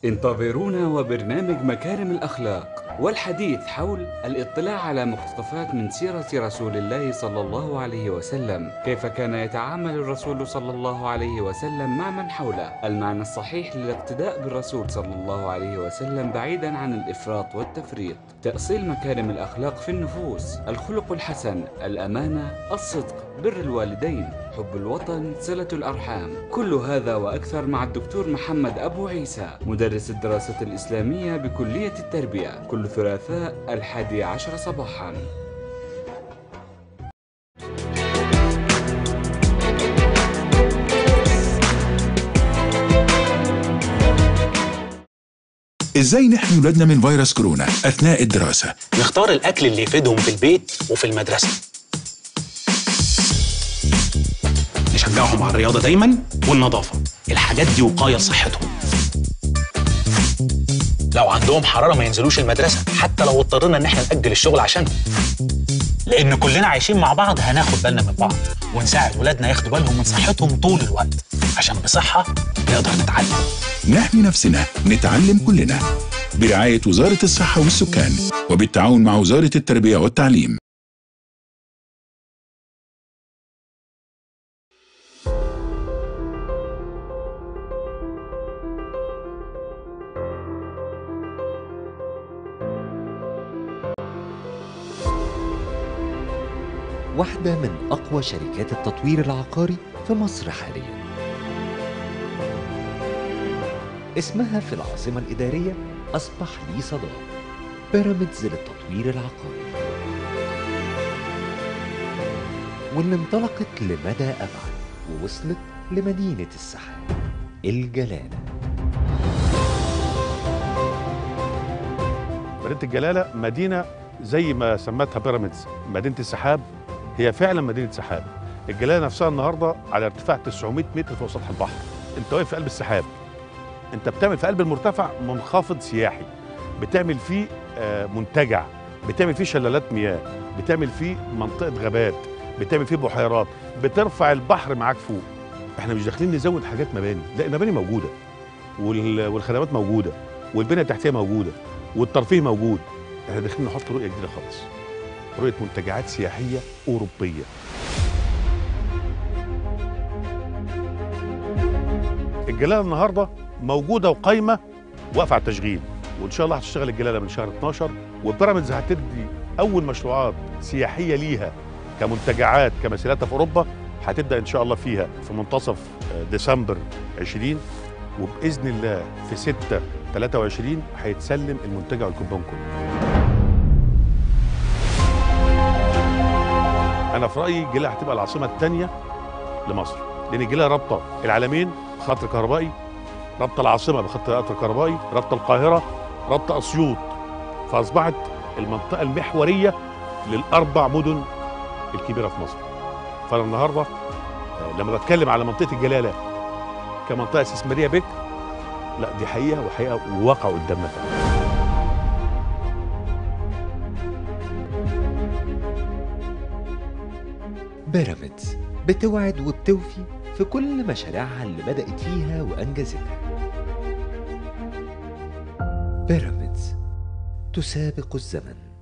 انتظرونا وبرنامج مكارم الأخلاق والحديث حول الاطلاع على مقتطفات من سيرة رسول الله صلى الله عليه وسلم كيف كان يتعامل الرسول صلى الله عليه وسلم مع من حوله المعنى الصحيح للاقتداء بالرسول صلى الله عليه وسلم بعيدا عن الإفراط والتفريط تأصيل مكارم الأخلاق في النفوس الخلق الحسن الأمانة الصدق بر الوالدين حب الوطن صلة الأرحام كل هذا وأكثر مع الدكتور محمد أبو عيسى مدرس الدراسة الإسلامية بكلية التربية كل ثلاثاء الحادي عشر صباحاً ازاي نحمي ولادنا من فيروس كورونا اثناء الدراسه نختار الأكل اللي يفيدهم في البيت وفي المدرسة نشجعهم على الرياضة دايما والنظافة الحاجات دي وقاية لصحتهم لو عندهم حرارة ما ينزلوش المدرسة حتى لو اضطرينا ان احنا نأجل الشغل عشانهم لأن كلنا عايشين مع بعض هناخد بالنا من بعض ونساعد ولادنا ياخدوا بالهم من صحتهم طول الوقت عشان بصحة نقدر نتعلم نحمي نفسنا نتعلم كلنا برعايه وزاره الصحه والسكان وبالتعاون مع وزاره التربيه والتعليم واحدة من أقوى شركات التطوير العقاري في مصر حاليا اسمها في العاصمة الإدارية أصبح ليه صدى بيراميدز للتطوير العقاري واللي انطلقت لمدى أبعد ووصلت لمدينة السحاب الجلالة مدينه الجلاله مدينه زي ما سمتها بيراميدز مدينه السحاب هي فعلا مدينه سحاب الجلاله نفسها النهارده على ارتفاع 900 متر فوق سطح البحر انت واقف في قلب السحاب انت بتعمل في قلب المرتفع منخفض سياحي بتعمل فيه آه، منتجع بتعمل فيه شلالات مياه بتعمل فيه منطقه غابات بتعمل فيه بحيرات بترفع البحر معاك فوق احنا مش داخلين نزود حاجات مباني لا المباني موجوده وال- والخدمات موجوده والبنيه التحتيه موجوده والترفيه موجود احنا داخلين نحط رؤيه جديده خالص رؤيه منتجعات سياحيه اوروبيه الجلاله النهارده موجوده وقايمه واقفه على التشغيل وان شاء الله هتشتغل الجلاله من شهر 12 وبيراميدز هتدي اول مشروعات سياحيه ليها كمنتجعات كمسيراتها في اوروبا هتبدا ان شاء الله فيها في منتصف آه، ديسمبر 20 وباذن الله في 6 23 هيتسلم المنتجع والكومباوند كله انا في رايي الجلاله هتبقى العاصمه الثانيه لمصر لان الجلاله رابطه العالمين بخط كهربائي رابطه العاصمه بخط قطر كهربائي رابطه القاهره رابطه اسيوط فاصبحت المنطقه المحوريه للاربع مدن الكبيره في مصر فانا النهارده آه، لما بتكلم على منطقه الجلاله كمنطقه استثماريه بكر لا دي حقيقه وحقيقه وواقع قدامنا فعلا بيراميدز بتوعد وبتوفي في كل مشاريعها اللي بدأت فيها وأنجزتها بيراميدز تسابق الزمن